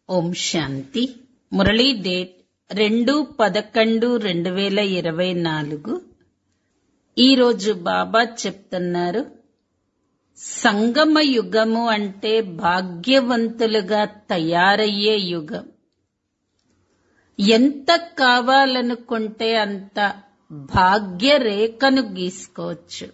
ఓం శాంతి Murali date రెండు పదకొండు రెండు వేల ఇరవై నాలుగు ఈరోజు బాబా చెప్తున్నారు సంగమ యుగము అంటే భాగ్యవంతులుగా తయారయ్యే యుగం ఎంత కావాలనుకుంటే అంత భాగ్య రేఖను గీసుకోవచ్చు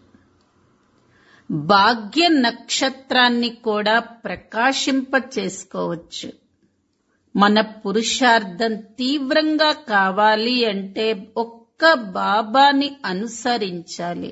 భాగ్య నక్షత్రాన్ని కూడా ప్రకాశింప చేసుకోవచ్చు మన పురుషార్థం తీవ్రంగా కావాలి అంటే ఒక్క బాబాని అనుసరించాలి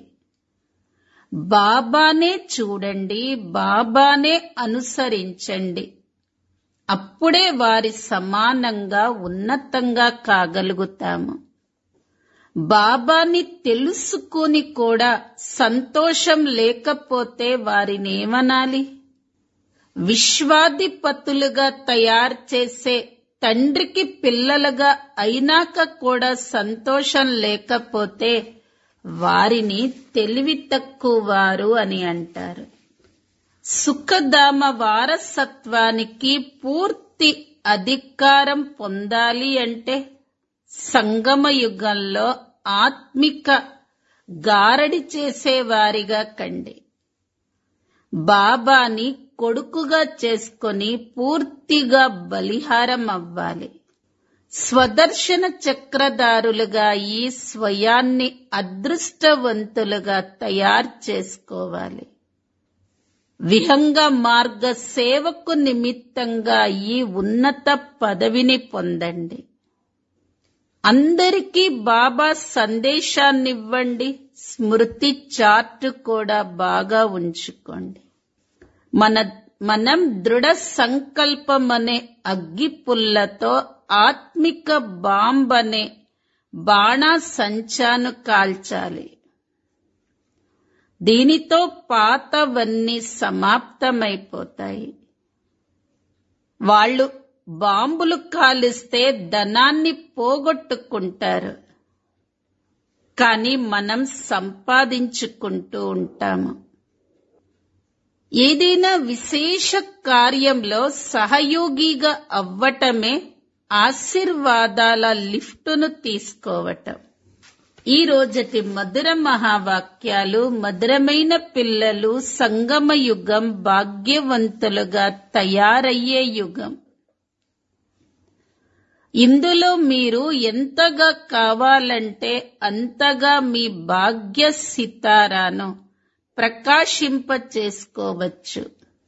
బాబానే చూడండి బాబానే అనుసరించండి అప్పుడే వారి సమానంగా ఉన్నతంగా కాగలుగుతాము బాబాని తెలుసుకుని కూడా సంతోషం లేకపోతే వారిని ఏమనాలి విశ్వాధిపతులుగా తయారు చేసే తండ్రికి పిల్లలుగా అయినాక కూడా సంతోషం లేకపోతే వారిని తెలివి తక్కువ వారు అని అంటారు సుఖధామ వారసత్వానికి పూర్తి అధికారం పొందాలి అంటే సంగమ యుగంలో ఆత్మిక గారడి చేసేవారిగా కండి బాబాని కొడుకుగా చేసుకొని పూర్తిగా బలిహారం అవ్వాలి స్వదర్శన చక్రధారులుగా ఈ స్వయాన్ని అదృష్టవంతులుగా తయారు చేసుకోవాలి విహంగ మార్గ సేవకు నిమిత్తంగా ఈ ఉన్నత పదవిని పొందండి అందరికీ బాబా సందేశాన్నివ్వండి స్మృతి చార్ట్ కూడా బాగా ఉంచుకోండి మన మనం దృఢ సంకల్పం అనే అగ్గిపుల్లతో ఆత్మిక బాంబ్ అనే బాణా సంచాను కాల్చాలి దీనితో పాతవన్నీ సమాప్తమైపోతాయి వాళ్ళు బాంబులు కాలిస్తే ధనాన్ని పోగొట్టుకుంటారు కానీ మనం సంపాదించుకుంటూ ఉంటాము ఏదైనా విశేష కార్యంలో సహయోగిగా అవ్వటమే ఆశీర్వాదాల లిఫ్టును తీసుకోవటం ఈ రోజటి మధుర మహావాక్యాలు మధురమైన పిల్లలు సంగమ యుగం భాగ్యవంతులుగా తయారయ్యే యుగం ఇందులో మీరు ఎంతగా కావాలంటే అంతగా మీ భాగ్య సితారాను ప్రకాశింప చేసుకోవచ్చు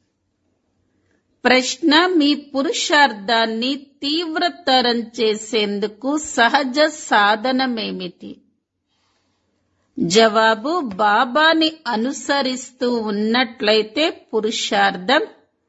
ప్రశ్న మీ పురుషార్థాన్ని తీవ్రతరం చేసేందుకు సహజ సాధనమేమిటి జవాబు బాబాని అనుసరిస్తూ ఉన్నట్లయితే పురుషార్థం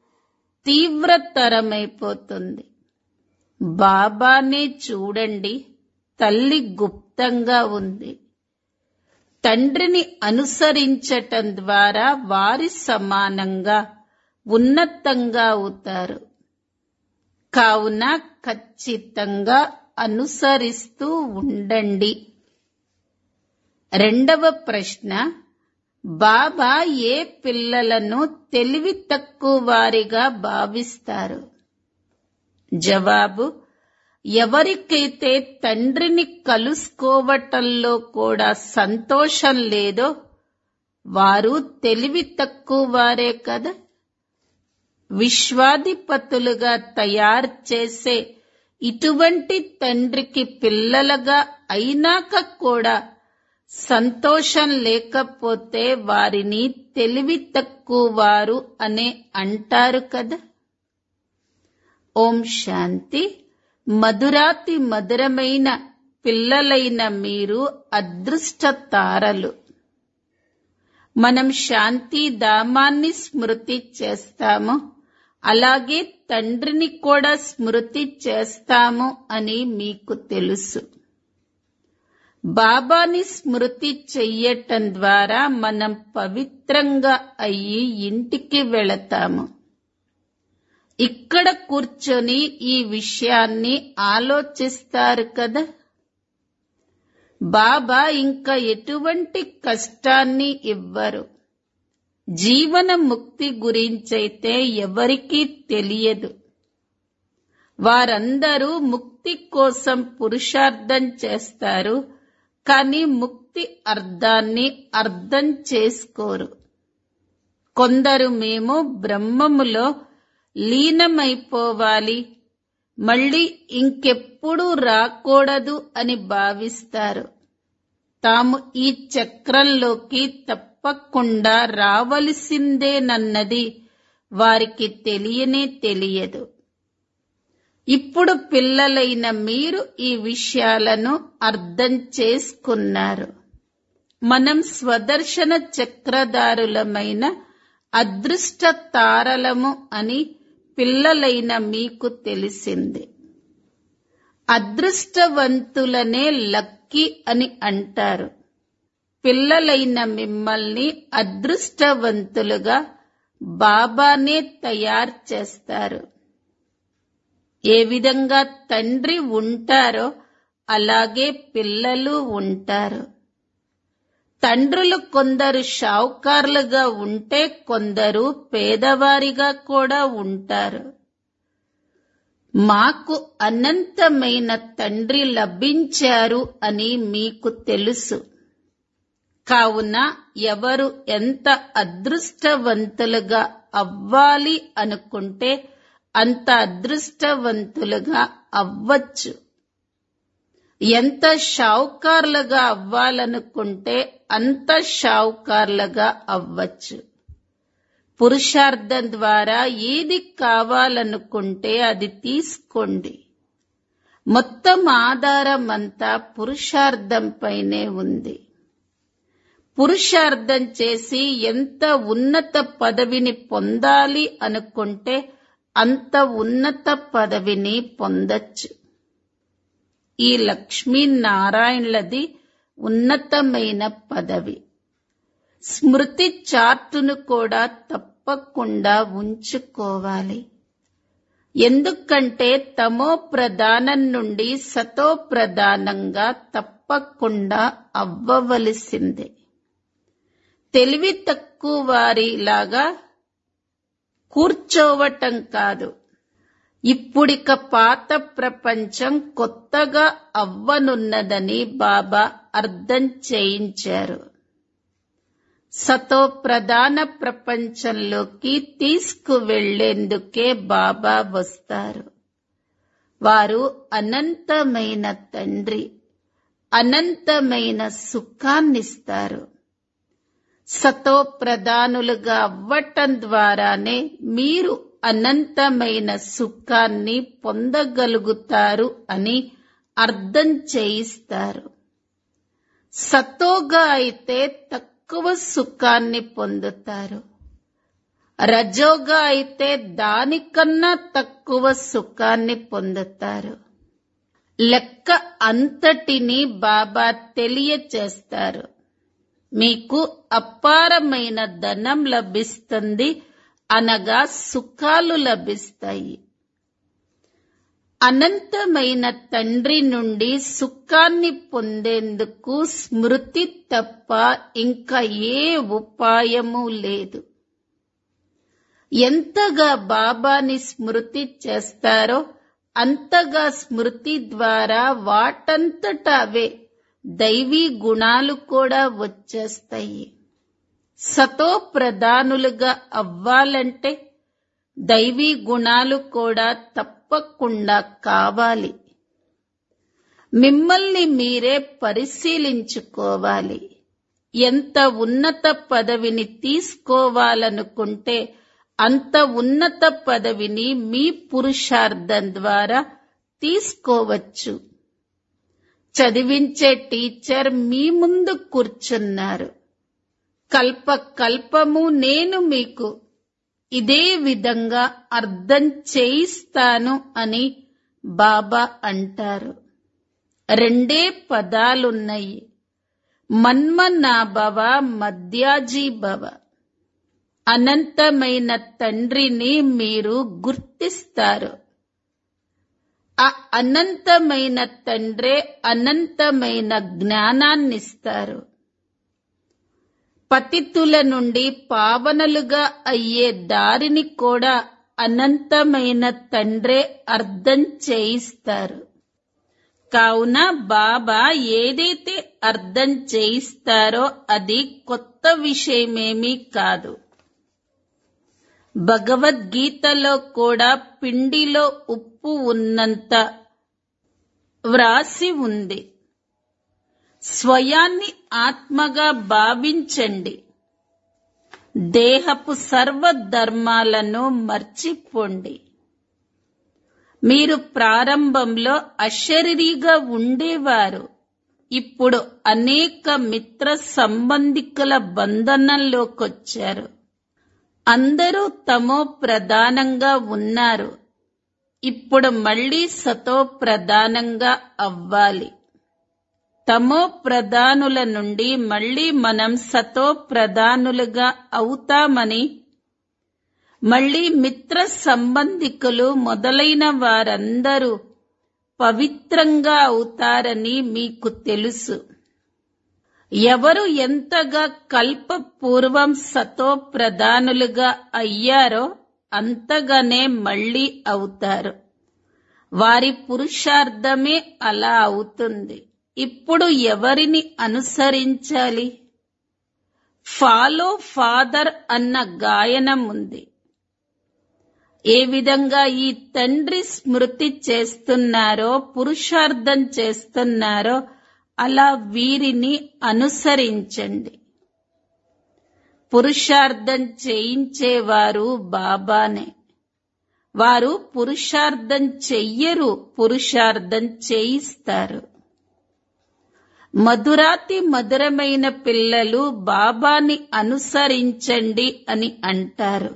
తీవ్రతరమైపోతుంది బాబానే చూడండి తల్లి గుప్తంగా ఉంది తండ్రిని అనుసరించటం ద్వారా వారి సమానంగా ఉన్నతంగా అవుతారు కావున ఖచ్చితంగా అనుసరిస్తూ ఉండండి రెండవ ప్రశ్న బాబా ఏ పిల్లలను తెలివి తక్కువ వారిగా భావిస్తారు జవాబు ఎవరికైతే తండ్రిని కలుసుకోవటంలో కూడా సంతోషం లేదో వారు తెలివి తక్కువ వారే కదా విశ్వాధిపతులుగా తయారు చేసే ఇటువంటి తండ్రికి పిల్లలుగా అయినాక కూడా సంతోషం లేకపోతే వారిని తెలివి తక్కువ వారు అనే అంటారు కదా ఓం శాంతి మధురాతి మధురమైన పిల్లలైన మీరు అదృష్ట తారలు మనం శాంతి ధామాన్ని స్మృతి చేస్తాము అలాగే తండ్రిని కూడా స్మృతి చేస్తాము అని మీకు తెలుసు బాబాని స్మృతి చెయ్యటం ద్వారా మనం పవిత్రంగా అయ్యి ఇంటికి వెళతాము ఇక్కడ కూర్చొని ఈ విషయాన్ని ఆలోచిస్తారు కదా బాబా ఇంకా ఎటువంటి కష్టాన్ని ఇవ్వరు జీవన ముక్తి గురించైతే ఎవరికీ తెలియదు వారందరూ ముక్తి కోసం పురుషార్థం చేస్తారు కానీ ముక్తి అర్థాన్ని అర్థం చేసుకోరు కొందరు మేము బ్రహ్మములో లీనమైపోవాలి మళ్ళీ ఇంకెప్పుడు రాకూడదు అని భావిస్తారు తాము ఈ చక్రంలోకి తప్పకుండా రావలసిందేనన్నది వారికి తెలియనే తెలియదు ఇప్పుడు పిల్లలైన మీరు ఈ విషయాలను అర్థం చేసుకున్నారు మనం స్వదర్శన చక్రధారులమైన అదృష్ట తారలము అని పిల్లలైన మీకు తెలిసింది అదృష్టవంతులనే లక్కీ అని అంటారు పిల్లలైన మిమ్మల్ని అదృష్టవంతులుగా బాబానే తయారు చేస్తారు ఏ విధంగా తండ్రి ఉంటారో అలాగే పిల్లలు ఉంటారు తండ్రులు కొందరు షావుకారులుగా ఉంటే కొందరు పేదవారిగా కూడా ఉంటారు మాకు అనంతమైన తండ్రి లభించారు అని మీకు తెలుసు కావున ఎవరు ఎంత అదృష్టవంతులుగా అవ్వాలి అనుకుంటే అంత అదృష్టవంతులుగా అవ్వచ్చు ఎంత షావుకార్లుగా అవ్వాలనుకుంటే అంత షావుకార్లుగా అవ్వచ్చు పురుషార్థం ద్వారా ఏది కావాలనుకుంటే అది తీసుకోండి మొత్తం ఆధారం అంతా పురుషార్థంపైనే ఉంది పురుషార్థం చేసి ఎంత ఉన్నత పదవిని పొందాలి అనుకుంటే అంత ఉన్నత పదవిని పొందొచ్చు ఈ లక్ష్మీనారాయణలది ఉన్నతమైన పదవి స్మృతి చార్టును కూడా తప్పకుండా ఉంచుకోవాలి ఎందుకంటే తమో ప్రధానం నుండి సతో ప్రధానంగా తప్పకుండా అవ్వవలసిందే తెలివి తక్కువ వారిలాగా కూర్చోవటం కాదు ఇప్పుడిక పాత ప్రపంచం కొత్తగా అవ్వనున్నదని బాబా అర్థం చేయించారు సతో ప్రధాన ప్రపంచంలోకి తీసుకువెళ్లేందుకే బాబా వస్తారు వారు అనంతమైన తండ్రి అనంతమైన సుఖాన్నిస్తారు సతో ప్రధానులుగా అవ్వటం ద్వారానే మీరు అనంతమైన సుఖాన్ని పొందగలుగుతారు అని అర్థం చేయిస్తారు సతోగా అయితే తక్కువ సుఖాన్ని పొందుతారు రజోగా అయితే దానికన్నా తక్కువ సుఖాన్ని పొందుతారు లెక్క అంతటిని బాబా తెలియచేస్తారు మీకు అపారమైన ధనం లభిస్తుంది అనగా సుఖాలు లభిస్తాయి అనంతమైన తండ్రి నుండి సుఖాన్ని పొందేందుకు స్మృతి తప్ప ఇంకా ఏ ఉపాయము లేదు ఎంతగా బాబాని స్మృతి చేస్తారో అంతగా స్మృతి ద్వారా వాటంతట అవే దైవీ గుణాలు కూడా వచ్చేస్తాయి సతో ప్రధానులుగా అవ్వాలంటే దైవీ గుణాలు కూడా తప్పకుండా కావాలి మిమ్మల్ని మీరే పరిశీలించుకోవాలి ఎంత ఉన్నత పదవిని తీసుకోవాలనుకుంటే అంత ఉన్నత పదవిని మీ పురుషార్థం ద్వారా తీసుకోవచ్చు చదివించే టీచర్ మీ ముందు కూర్చున్నారు కల్ప కల్పము నేను మీకు ఇదే విధంగా అర్థం చేయిస్తాను అని బాబా అంటారు రెండే పదాలున్నాయి మన్మనాభవ మధ్యాజీ భవ అనంతమైన తండ్రిని మీరు గుర్తిస్తారు ఆ అనంతమైన తండ్రే అనంతమైన జ్ఞానాన్నిస్తారు పతితుల నుండి పావనలుగా అయ్యే దారిని కూడా అనంతమైన తండ్రే అర్థం చేయిస్తారు కావున బాబా ఏదైతే అర్థం చేయిస్తారో అది కొత్త విషయమేమీ కాదు భగవద్గీతలో కూడా పిండిలో ఉప్పు ఉన్నంత వ్రాసి ఉంది స్వయాన్ని ఆత్మగా భావించండి దేహపు సర్వధర్మాలను మర్చిపోండి మీరు ప్రారంభంలో అశరీరిగా ఉండేవారు ఇప్పుడు అనేక మిత్ర సంబంధికుల బంధనంలోకొచ్చారు అందరూ తమో ప్రధానంగా ఉన్నారు ఇప్పుడు మళ్ళీ సతో ప్రధానంగా అవ్వాలి తమో ప్రధానుల నుండి మళ్ళీ మనం సతో ప్రధానులుగా అవుతామని మళ్ళీ మిత్ర సంబంధికులు మొదలైన వారందరూ పవిత్రంగా అవుతారని మీకు తెలుసు ఎవరు ఎంతగా కల్పపూర్వం సతో ప్రధానులుగా అయ్యారో అంతగానే మళ్ళీ అవుతారు వారి పురుషార్థమే అలా అవుతుంది ఇప్పుడు ఎవరిని అనుసరించాలి ఫాలో ఫాదర్ అన్న గాయనం ఉంది ఏ విధంగా ఈ తండ్రి స్మృతి చేస్తున్నారో పురుషార్థం చేస్తున్నారో అలా వీరిని అనుసరించండి పురుషార్థం చేయించేవారు బాబానే వారు పురుషార్థం చెయ్యరు పురుషార్థం చేయిస్తారు మధురాతి మధురమైన పిల్లలు బాబాని అనుసరించండి అని అంటారు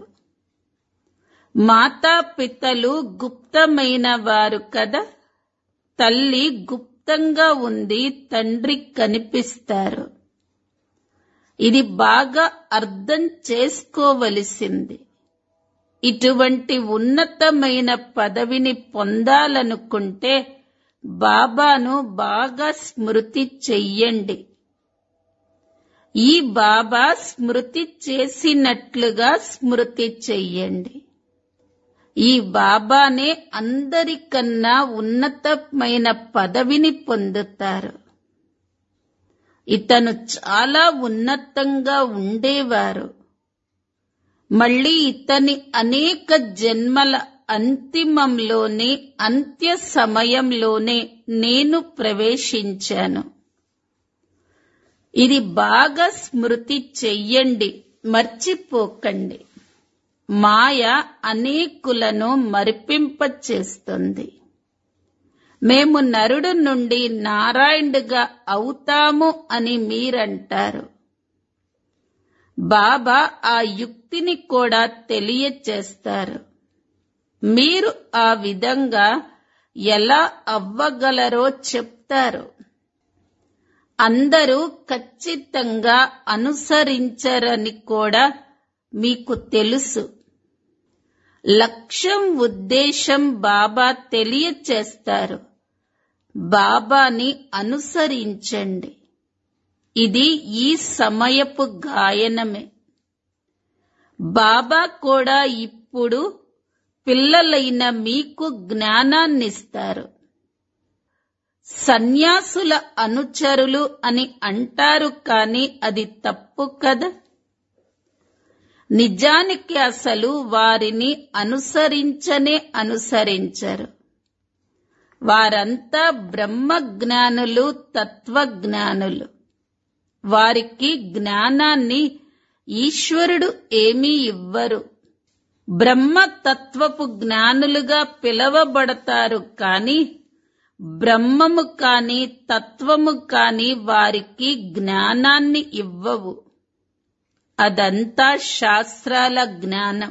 మాతాపితలు గుప్తమైన వారు కదా తల్లి గుప్తంగా ఉంది తండ్రి కనిపిస్తారు ఇది బాగా అర్థం చేసుకోవలసింది ఇటువంటి ఉన్నతమైన పదవిని పొందాలనుకుంటే బాబాను బాగా స్మృతి చెయ్యండి ఈ బాబా స్మృతి చేసినట్లుగా స్మృతి చెయ్యండి ఈ బాబానే అందరికన్నా ఉన్నతమైన పదవిని పొందుతారు ఇతను చాలా ఉన్నతంగా ఉండేవారు మళ్ళీ ఇతని అనేక జన్మల అంతిమంలోనే అంత్య సమయంలోనే నేను ప్రవేశించాను ఇది బాగా స్మృతి చెయ్యండి మర్చిపోకండి మాయ అనేకులను మరిపింపచేస్తుంది మేము నరుడు నుండి నారాయణుడుగా అవుతాము అని మీరంటారు బాబా ఆ యుక్తిని కూడా తెలియచేస్తారు మీరు ఆ విధంగా ఎలా అవ్వగలరో చెప్తారు అందరూ ఖచ్చితంగా అనుసరించరని కూడా మీకు తెలుసు లక్ష్యం ఉద్దేశం బాబా తెలియచేస్తారు బాబాని అనుసరించండి ఇది ఈ సమయపు గాయనమే బాబా కూడా ఇప్పుడు పిల్లలైన మీకు జ్ఞానాన్నిస్తారు సన్యాసుల అనుచరులు అని అంటారు కాని అది తప్పు కదా నిజానికి అసలు వారిని అనుసరించనే అనుసరించరు వారంతా బ్రహ్మజ్ఞానులు తత్వజ్ఞానులు వారికి జ్ఞానాన్ని ఈశ్వరుడు ఏమీ ఇవ్వరు బ్రహ్మతత్వపు జ్ఞానులుగా పిలవబడతారు కాని బ్రహ్మము కాని తత్వము కాని వారికి జ్ఞానాన్ని ఇవ్వవు అదంతా శాస్త్రాల జ్ఞానం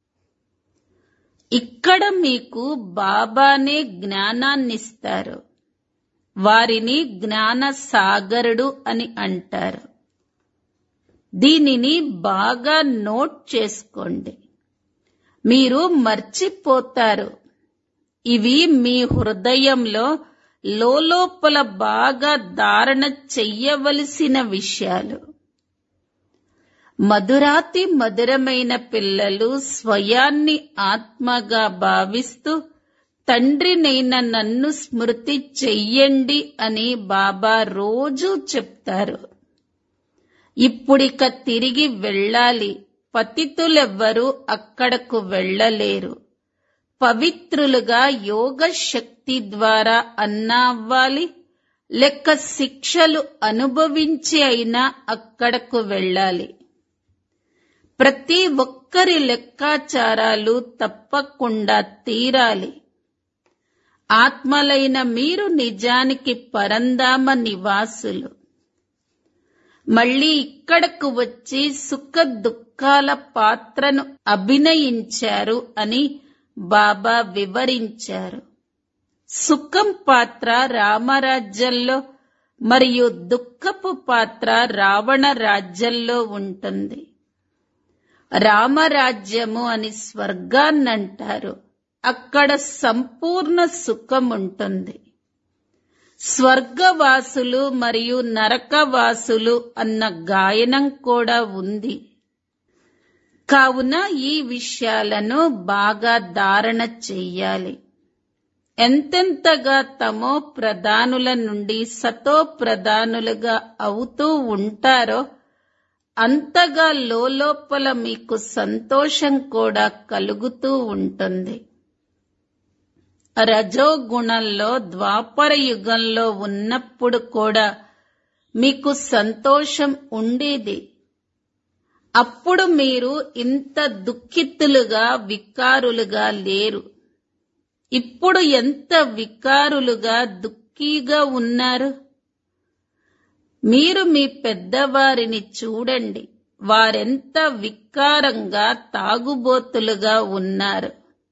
ఇక్కడ మీకు బాబానే జ్ఞానాన్నిస్తారు వారిని జ్ఞాన సాగరుడు అని అంటారు దీనిని బాగా నోట్ చేసుకోండి మీరు మర్చిపోతారు ఇవి మీ హృదయంలో లోపల బాగా ధారణ చెయ్యవలసిన విషయాలు మధురాతి మధురమైన పిల్లలు స్వయాన్ని ఆత్మగా భావిస్తూ తండ్రినైన నన్ను స్మృతి చెయ్యండి అని బాబా రోజూ చెప్తారు ఇప్పుడిక తిరిగి వెళ్ళాలి పతితులెవ్వరూ అక్కడకు వెళ్ళలేరు పవిత్రులుగా యోగ శక్తి ద్వారా అన్నా అవ్వాలి లెక్క శిక్షలు అనుభవించి అయినా అక్కడకు వెళ్ళాలి ప్రతి ఒక్కరి లెక్కాచారాలు తప్పకుండా తీరాలి ఆత్మలైన మీరు నిజానికి పరంధామ నివాసులు మళ్ళీ ఇక్కడకు వచ్చి సుఖ దుఃఖాల పాత్రను అభినయించారు అని బాబా వివరించారు సుఖం పాత్ర రామరాజ్యంలో మరియు దుఃఖపు పాత్ర రావణ రాజ్యంలో ఉంటుంది రామరాజ్యము అని స్వర్గాన్నంటారు అక్కడ సంపూర్ణ సుఖం ఉంటుంది స్వర్గవాసులు మరియు నరకవాసులు అన్న గాయనం కూడా ఉంది కావున ఈ విషయాలను బాగా ధారణ చెయ్యాలి ఎంతెంతగా తమో ప్రధానుల నుండి సతో ప్రధానులుగా అవుతూ ఉంటారో అంతగా లోపల మీకు సంతోషం కూడా కలుగుతూ ఉంటుంది రజోగుణంలో ద్వాపర యుగంలో ఉన్నప్పుడు కూడా మీకు సంతోషం ఉండేది అప్పుడు మీరు ఇంత దుఃఖితులుగా వికారులుగా లేరు ఇప్పుడు ఎంత వికారులుగా దుఃఖీగా ఉన్నారు మీరు మీ పెద్దవారిని చూడండి వారెంత వికారంగా తాగుబోతులుగా ఉన్నారు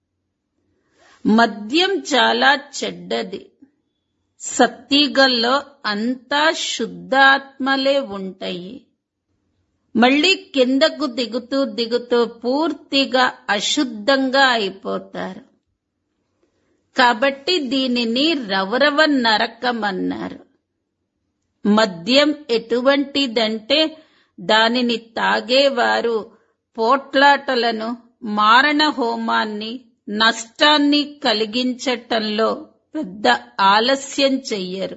మద్యం చాలా చెడ్డది సత్తిగల్లో అంతా శుద్ధాత్మలే ఉంటాయి మళ్ళీ కిందకు దిగుతూ దిగుతూ పూర్తిగా అశుద్ధంగా అయిపోతారు కాబట్టి దీనిని రవరవ నరకం అన్నారు మద్యం ఎటువంటిదంటే దానిని తాగేవారు పోట్లాటలను మారణ హోమాన్ని నష్టాన్ని కలిగించటంలో పెద్ద ఆలస్యం చెయ్యరు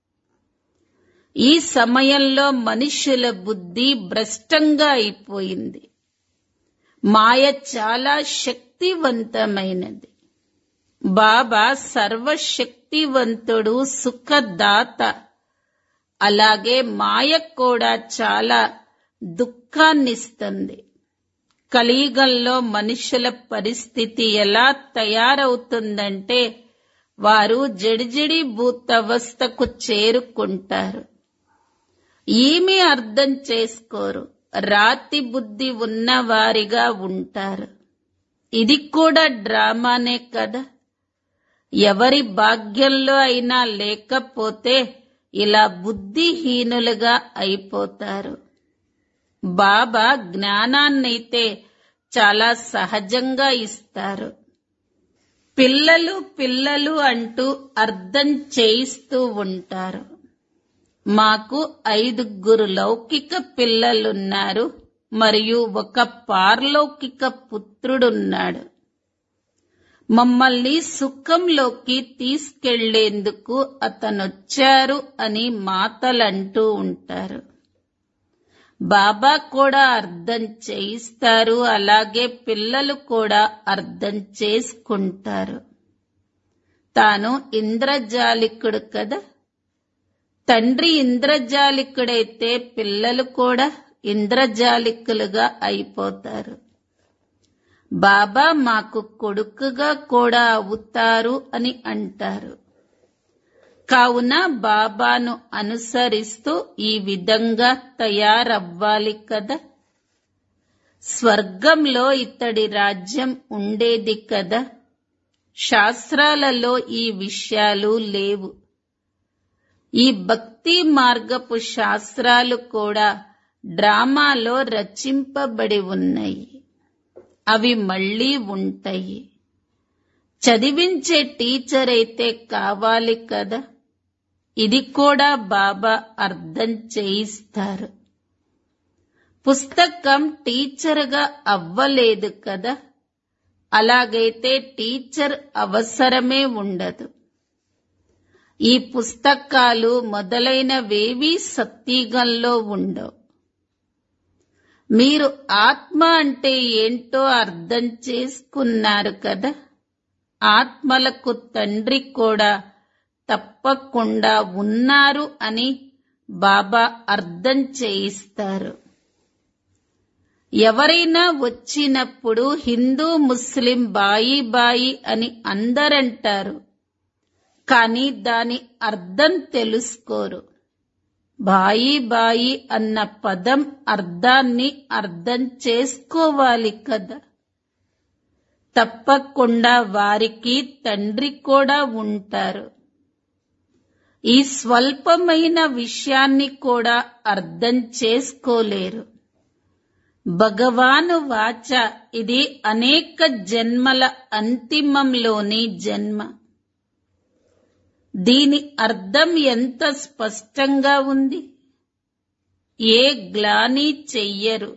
ఈ సమయంలో మనుషుల బుద్ధి భ్రష్టంగా అయిపోయింది మాయ చాలా శక్తివంతమైనది బాబా సర్వశక్తివంతుడు సుఖదాత అలాగే మాయ కూడా చాలా దుఃఖాన్నిస్తుంది కలియుగంలో మనుషుల పరిస్థితి ఎలా తయారవుతుందంటే వారు జడిజడి భూతవస్థకు చేరుకుంటారు ఏమీ అర్థం చేసుకోరు రాతి బుద్ధి ఉన్నవారిగా ఉంటారు ఇది కూడా డ్రామానే కదా ఎవరి భాగ్యంలో అయినా లేకపోతే ఇలా బుద్ధిహీనులుగా అయిపోతారు బాబా జ్ఞానాన్నైతే చాలా సహజంగా ఇస్తారు పిల్లలు పిల్లలు అంటూ అర్థం చేయిస్తూ ఉంటారు మాకు ఐదుగురు లౌకిక పిల్లలున్నారు మరియు ఒక పార్లౌకిక పుత్రుడున్నాడు మమ్మల్ని సుఖంలోకి తీసుకెళ్లేందుకు అతనొచ్చారు అని మాతలంటూ ఉంటారు బాబా కూడా అర్థం చేయిస్తారు అలాగే పిల్లలు కూడా అర్థం చేసుకుంటారు తాను ఇంద్రజాలికుడు కదా తండ్రి ఇంద్రజాలికుడైతే పిల్లలు కూడా ఇంద్రజాలికులుగా అయిపోతారు బాబా మాకు కొడుకుగా కూడా అవుతారు అని అంటారు కావున బాబాను అనుసరిస్తూ ఈ విధంగా తయారవ్వాలి కదా స్వర్గంలో ఇతడి రాజ్యం ఉండేది కదా శాస్త్రాలలో ఈ విషయాలు లేవు ఈ భక్తి మార్గపు శాస్త్రాలు కూడా డ్రామాలో రచింపబడి ఉన్నాయి అవి మళ్ళీ ఉంటాయి చదివించే టీచర్ అయితే కావాలి కదా ఇది కూడా బాబా అర్థం చేయిస్తారు పుస్తకం టీచర్గా అవ్వలేదు కదా అలాగైతే టీచర్ అవసరమే ఉండదు ఈ పుస్తకాలు మొదలైనవేవీ సత్యగంలో ఉండవు మీరు ఆత్మ అంటే ఏంటో అర్థం చేసుకున్నారు కదా ఆత్మలకు తండ్రి కూడా తప్పకుండా ఉన్నారు అని బాబా అర్థం చేయిస్తారు ఎవరైనా వచ్చినప్పుడు హిందూ ముస్లిం బాయి బాయి అని అందరంటారు కానీ దాని అర్థం తెలుసుకోరు బాయి బాయి అన్న పదం అర్థాన్ని అర్థం చేసుకోవాలి కదా తప్పకుండా వారికి తండ్రి కూడా ఉంటారు ఈ స్వల్పమైన విషయాన్ని కూడా అర్థం చేసుకోలేరు భగవాను వాచ ఇది అనేక జన్మల అంతిమంలోని జన్మ దీని అర్థం ఎంత స్పష్టంగా ఉంది ఏ గ్లాని చెయ్యరు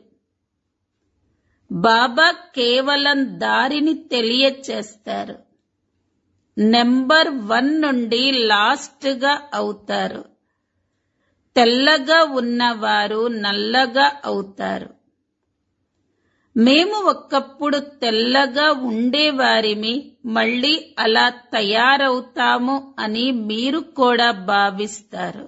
బాబా కేవలం దారిని తెలియచేస్తారు నెంబర్ వన్ నుండి లాస్ట్ గా అవుతారు తెల్లగా ఉన్నవారు నల్లగా అవుతారు మేము ఒక్కప్పుడు తెల్లగా ఉండేవారిమి మళ్ళీ అలా తయారవుతాము అని మీరు కూడా భావిస్తారు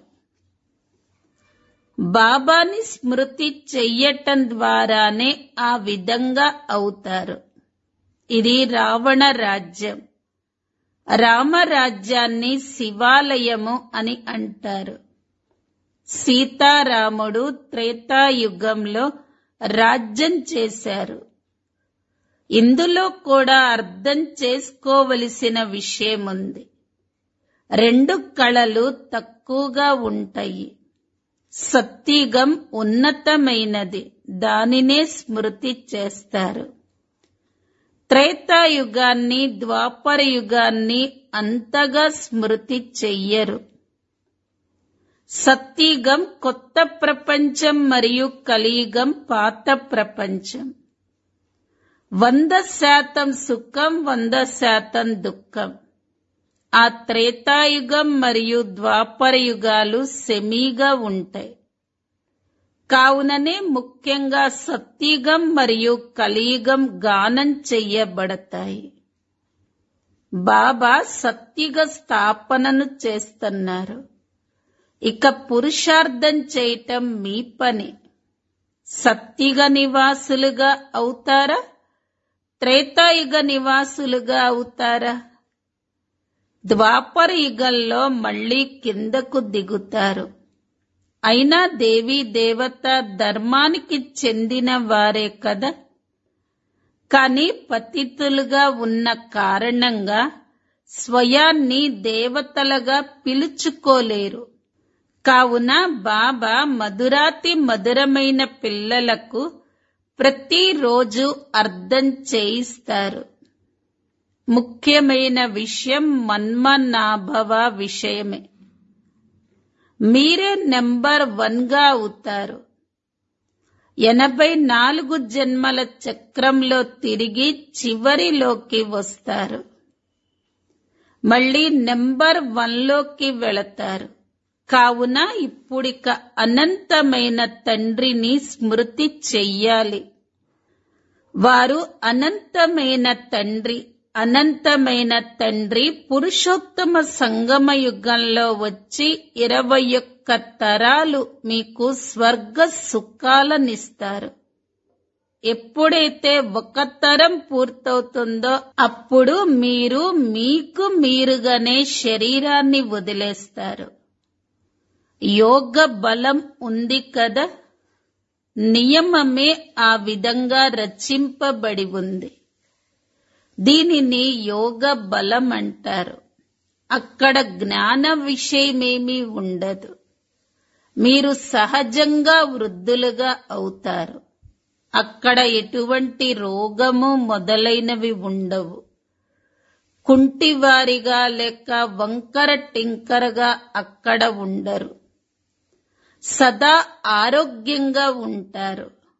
బాబాని స్మృతి చెయ్యటం ద్వారానే ఆ విధంగా అవుతారు ఇది రావణ రాజ్యం రామరాజ్యాన్ని శివాలయము అని అంటారు సీతారాముడు త్రేతాయుగంలో రాజ్యం చేశారు ఇందులో కూడా అర్థం చేసుకోవలసిన విషయం ఉంది రెండు కళలు తక్కువగా ఉంటాయి సత్యుగం ఉన్నతమైనది దానినే స్మృతి చేస్తారు త్రేతాయుగాన్ని ద్వాపర యుగాన్ని అంతగా స్మృతి చెయ్యరు సత్యుగం కొత్త ప్రపంచం మరియు కలియుగం పాత ప్రపంచం వంద శాతం సుఖం వంద శాతం దుఃఖం ఆ త్రేతాయుగం మరియు ద్వాపర యుగాలు సెమీగా ఉంటాయి కావుననే ముఖ్యంగా సత్యుగం మరియు కలియుగం గానం చెయ్యబడతాయి బాబా సత్యుగ స్థాపనను చేస్తున్నారు ఇక పురుషార్థం చేయటం మీ పని సత్యుగ నివాసులుగా అవుతారా త్రేతాయుగ నివాసులుగా అవుతారా ద్వాపర యుగంలో మళ్ళీ కిందకు దిగుతారు అయినా దేవీ దేవత ధర్మానికి చెందిన వారే కదా కాని పతితులుగా ఉన్న కారణంగా స్వయాన్ని దేవతలుగా పిలుచుకోలేరు కావున బాబా మధురాతి మధురమైన పిల్లలకు ప్రతిరోజు అర్థం చేయిస్తారు ముఖ్యమైన విషయం మన్మనాభవ విషయమే మీరే నెంబర్ వన్ గా అవుతారు ఎనభై నాలుగు జన్మల చక్రంలో తిరిగి చివరిలోకి వస్తారు మళ్ళీ నెంబర్ వన్లోకి వెళతారు కావున ఇప్పుడిక అనంతమైన తండ్రిని స్మృతి చెయ్యాలి వారు అనంతమైన తండ్రి అనంతమైన తండ్రి పురుషోత్తమ సంగమ యుగంలో వచ్చి ఇరవై ఒక్క తరాలు మీకు స్వర్గ సుఖాలనిస్తారు ఎప్పుడైతే ఒక తరం పూర్తవుతుందో అప్పుడు మీరు మీకు మీరుగానే శరీరాన్ని వదిలేస్తారు యోగ బలం ఉంది కదా నియమమే ఆ విధంగా రచింపబడి ఉంది దీనిని యోగ బలం అంటారు అక్కడ జ్ఞాన విషయమేమీ ఉండదు మీరు సహజంగా వృద్ధులుగా అవుతారు అక్కడ ఎటువంటి రోగము మొదలైనవి ఉండవు కుంటివారిగా లేక వంకర టింకరగా అక్కడ ఉండరు సదా ఆరోగ్యంగా ఉంటారు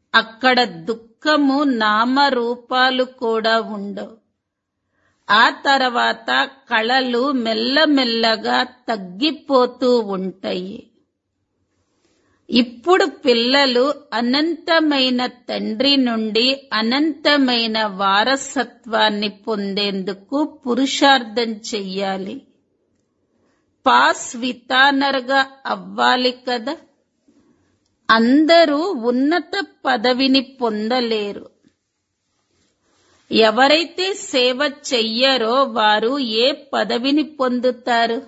అక్కడ దుఃఖము నామరూపాలు కూడా ఉండవు ఆ తర్వాత కళలు మెల్లమెల్లగా తగ్గిపోతూ ఉంటాయి ఇప్పుడు పిల్లలు అనంతమైన తండ్రి నుండి అనంతమైన వారసత్వాన్ని పొందేందుకు పురుషార్థం చెయ్యాలి పాస్ వితానర్గా అవ్వాలి కదా అందరూ ఉన్నత పదవిని పొందలేరు ఎవరైతే సేవ చెయ్యరో వారు ఏ పదవిని పొందుతారు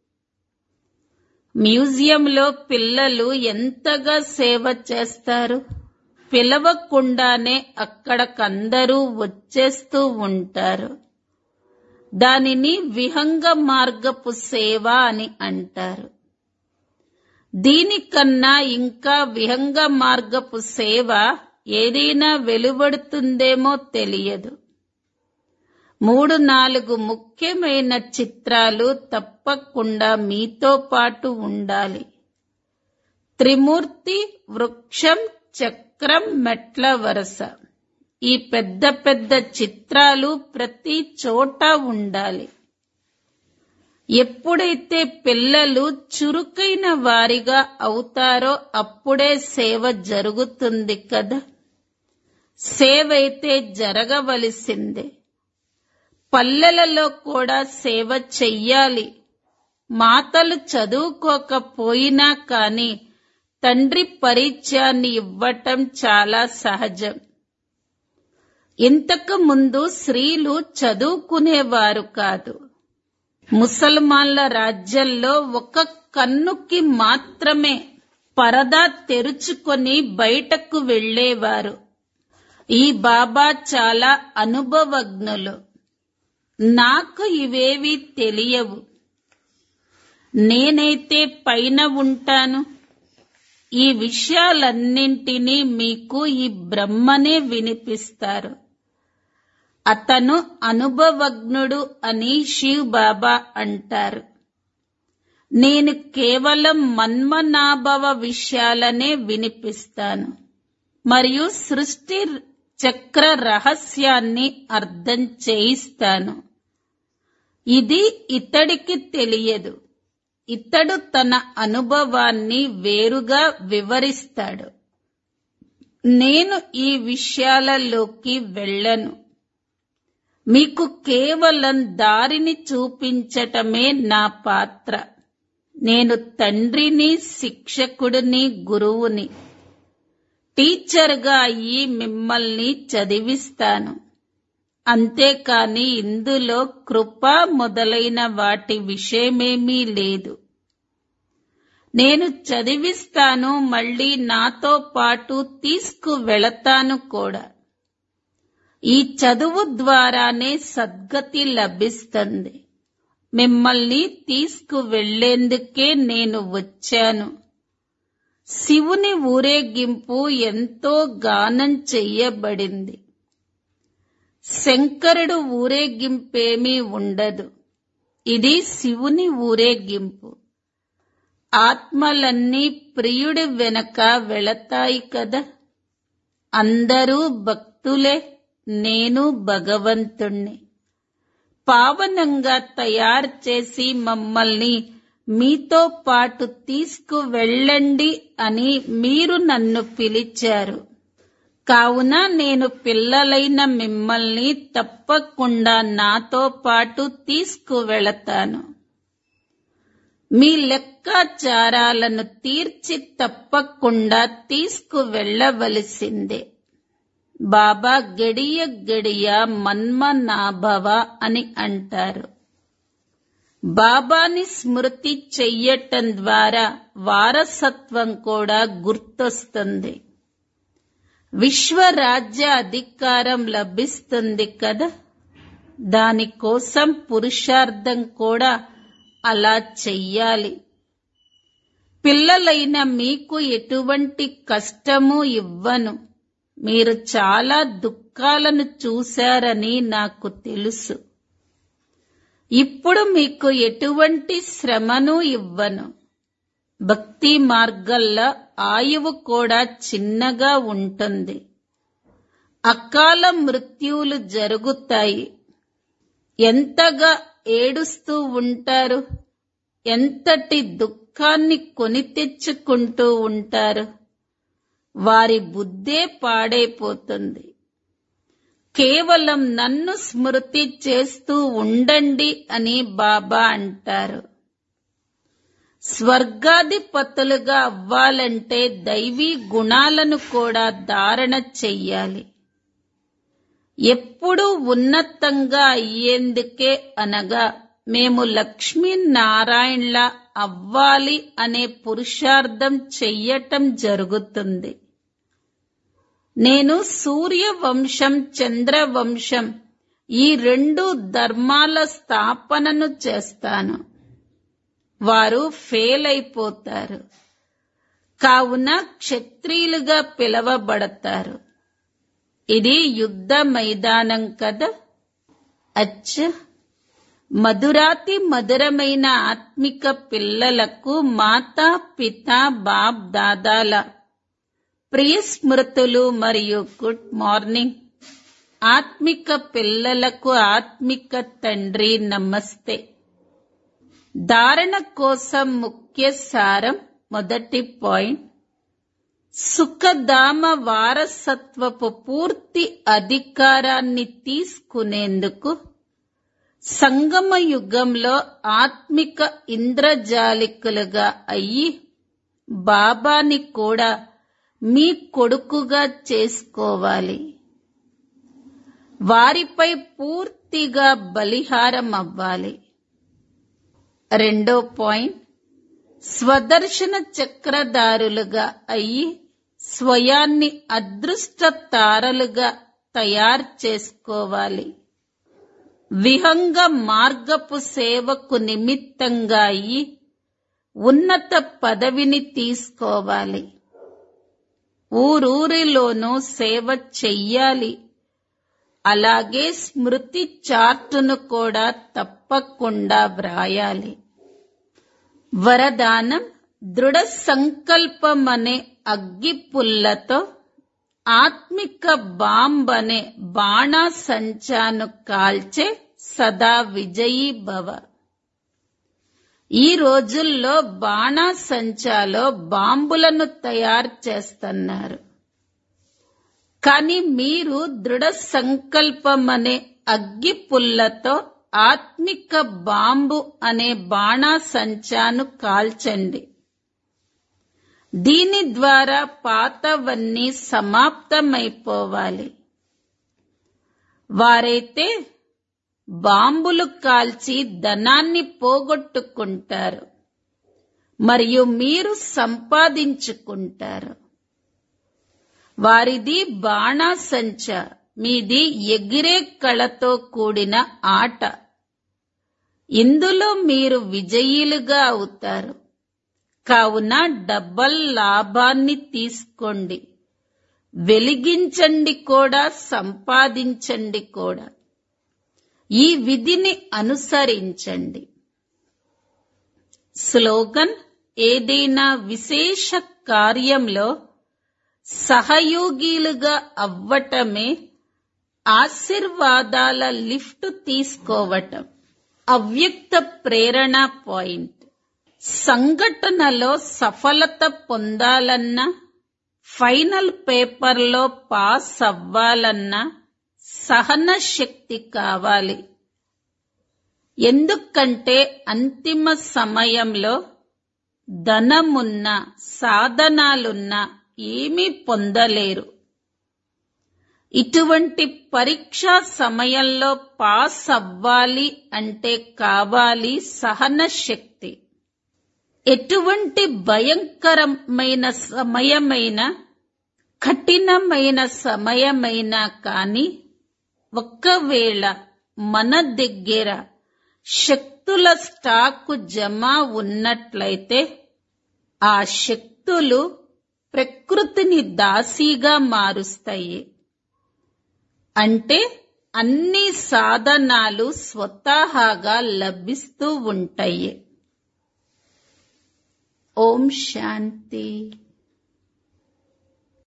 మ్యూజియంలో పిల్లలు ఎంతగా సేవ చేస్తారు పిలవకుండానే అక్కడకందరూ వచ్చేస్తూ ఉంటారు దానిని విహంగ మార్గపు సేవ అని అంటారు దీనికన్నా ఇంకా విహంగ మార్గపు సేవ ఏదైనా వెలువడుతుందేమో తెలియదు మూడు నాలుగు ముఖ్యమైన చిత్రాలు తప్పకుండా మీతో పాటు ఉండాలి త్రిమూర్తి వృక్షం చక్రం మెట్ల వరస ఈ పెద్ద పెద్ద చిత్రాలు ప్రతి చోట ఉండాలి ఎప్పుడైతే పిల్లలు చురుకైన వారిగా అవుతారో అప్పుడే సేవ జరుగుతుంది కదా సేవ అయితే జరగవలసిందే పల్లెలలో కూడా సేవ చెయ్యాలి మాతలు చదువుకోకపోయినా కాని తండ్రి పరిచయాన్ని ఇవ్వటం చాలా సహజం ఇంతకు ముందు స్త్రీలు చదువుకునేవారు కాదు ముసల్మాన్ల రాజ్యంలో ఒక కన్నుకి మాత్రమే పరదా తెరుచుకొని బయటకు వెళ్లేవారు ఈ బాబా చాలా అనుభవజ్ఞులు నాకు ఇవేవి తెలియవు నేనైతే పైన ఉంటాను ఈ విషయాలన్నింటినీ మీకు ఈ బ్రహ్మనే వినిపిస్తారు అతను అనుభవజ్ఞుడు అని శివ్ బాబా అంటారు నేను కేవలం మన్మనాభవ విషయాలనే వినిపిస్తాను మరియు సృష్టి చక్ర రహస్యాన్ని అర్థం చేయిస్తాను ఇది ఇతడికి తెలియదు ఇతడు తన అనుభవాన్ని వేరుగా వివరిస్తాడు నేను ఈ విషయాలలోకి వెళ్ళను మీకు కేవలం దారిని చూపించటమే నా పాత్ర నేను తండ్రిని శిక్షకుడిని గురువుని టీచర్గా అయ్యి మిమ్మల్ని చదివిస్తాను అంతేకాని ఇందులో కృప మొదలైన వాటి విషయమేమీ లేదు నేను చదివిస్తాను మళ్ళీ నాతో పాటు తీసుకు వెళతాను కూడా ఈ చదువు ద్వారానే సద్గతి లభిస్తుంది మిమ్మల్ని తీసుకు వెళ్లేందుకే నేను వచ్చాను శివుని ఊరేగింపు ఎంతో గానం చెయ్యబడింది శంకరుడు ఊరేగింపేమీ ఉండదు ఇది శివుని ఊరేగింపు ఆత్మలన్నీ ప్రియుడి వెనక వెళతాయి కదా అందరూ భక్తులే నేను భగవంతుణ్ణి పావనంగా తయారు చేసి మమ్మల్ని మీతో పాటు తీసుకు వెళ్ళండి అని మీరు నన్ను పిలిచారు కావున నేను పిల్లలైన మిమ్మల్ని తప్పకుండా నాతో పాటు తీసుకువెళతాను మీ లెక్కాచారాలను తీర్చి తప్పకుండా తీసుకువెళ్ళవలసిందే బాబా గడియ గడియ మన్మనాభవ అని అంటారు బాబాని స్మృతి చెయ్యటం ద్వారా వారసత్వం కూడా గుర్తొస్తుంది విశ్వరాజ్య అధికారం లభిస్తుంది కదా దానికోసం పురుషార్థం కూడా అలా చెయ్యాలి పిల్లలైన మీకు ఎటువంటి కష్టము ఇవ్వను మీరు చాలా దుఃఖాలను చూశారని నాకు తెలుసు ఇప్పుడు మీకు ఎటువంటి శ్రమను ఇవ్వను భక్తి మార్గంలో ఆయువు కూడా చిన్నగా ఉంటుంది అకాల మృత్యువులు జరుగుతాయి ఎంతగా ఏడుస్తూ ఉంటారు ఎంతటి దుఃఖాన్ని కొని తెచ్చుకుంటూ ఉంటారు వారి బుద్ధే పాడైపోతుంది కేవలం నన్ను స్మృతి చేస్తూ ఉండండి అని బాబా అంటారు స్వర్గాధిపతులుగా అవ్వాలంటే దైవీ గుణాలను కూడా ధారణ చెయ్యాలి ఎప్పుడూ ఉన్నతంగా అయ్యేందుకే అనగా మేము లక్ష్మీనారాయణలా అవ్వాలి అనే పురుషార్థం చెయ్యటం జరుగుతుంది నేను సూర్యవంశం చంద్రవంశం ఈ రెండు ధర్మాల స్థాపనను చేస్తాను వారు ఫెయిల్ అయిపోతారు కావున క్షత్రియులుగా పిలవబడతారు ఇది యుద్ధ మైదానం కదా అచ్చ మధురాతి మధురమైన ఆత్మిక పిల్లలకు మాతా పిత బాప్ దాదాల ప్రియ స్మృతులు మరియు గుడ్ మార్నింగ్ ఆత్మిక పిల్లలకు ఆత్మిక తండ్రి నమస్తే ధారణ కోసం ముఖ్య సారం మొదటి పాయింట్ సుఖధామ వారసత్వపు పూర్తి అధికారాన్ని తీసుకునేందుకు సంగమ యుగంలో ఆత్మిక ఇంద్రజాలికులుగా అయ్యి బాబాని కూడా మీ కొడుకుగా చేసుకోవాలి వారిపై పూర్తిగా బలిహారం అవ్వాలి రెండో పాయింట్ స్వదర్శన చక్రధారులుగా అయ్యి స్వయాన్ని అదృష్ట తారలుగా తయారు చేసుకోవాలి విహంగ మార్గపు సేవకు నిమిత్తంగా అయ్యి ఉన్నత పదవిని తీసుకోవాలి ఊరూరిలోనూ సేవ చెయ్యాలి అలాగే స్మృతి చార్టును కూడా తప్పకుండా వ్రాయాలి వరదానం దృఢ సంకల్పం అనే అగ్గి పుల్లతో ఆత్మిక బాంబ్ అనే బాణా సంచాను కాల్చే సదా విజయీ భవ ఈ రోజుల్లో బాణా సంచాలో బాంబులను తయారు చేస్తున్నారు కానీ మీరు దృఢ సంకల్పం అనే అగ్గి పుల్లతో ఆత్మిక బాంబు అనే బాణా సంచాను కాల్చండి దీని ద్వారా పాతవన్నీ సమాప్తమైపోవాలి వారైతే బాంబులు కాల్చి ధనాన్ని పోగొట్టుకుంటారు మరియు మీరు సంపాదించుకుంటారు వారిది బాణాసంచ మీది ఎగిరే కళతో కూడిన ఆట ఇందులో మీరు విజయీలుగా అవుతారు కావున డబల్ లాభాన్ని తీసుకోండి వెలిగించండి కూడా సంపాదించండి కూడా ఈ విధిని అనుసరించండి స్లోగన్ ఏదైనా విశేష కార్యంలో సహయోగిలుగా అవ్వటమే ఆశీర్వాదాల లిఫ్ట్ తీసుకోవటం అవ్యక్త ప్రేరణ పాయింట్ సంఘటనలో సఫలత పొందాలన్నా ఫైనల్ పేపర్లో పాస్ అవ్వాలన్నా సహన శక్తి కావాలి ఎందుకంటే అంతిమ సమయంలో ధనమున్నా సాధనాలున్నా ఏమీ పొందలేరు ఇటువంటి పరీక్షా సమయంలో పాస్ అవ్వాలి అంటే కావాలి సహన శక్తి ఎటువంటి భయంకరమైన సమయమైన కఠినమైన సమయమైనా కాని ఒక్కవేళ మన దగ్గర శక్తుల స్టాకు జమ ఉన్నట్లయితే ఆ శక్తులు ప్రకృతిని దాసీగా మారుస్తాయి అంటే అన్ని సాధనాలు స్వతహాగా లభిస్తూ ఉంటాయి ఓం శాంతి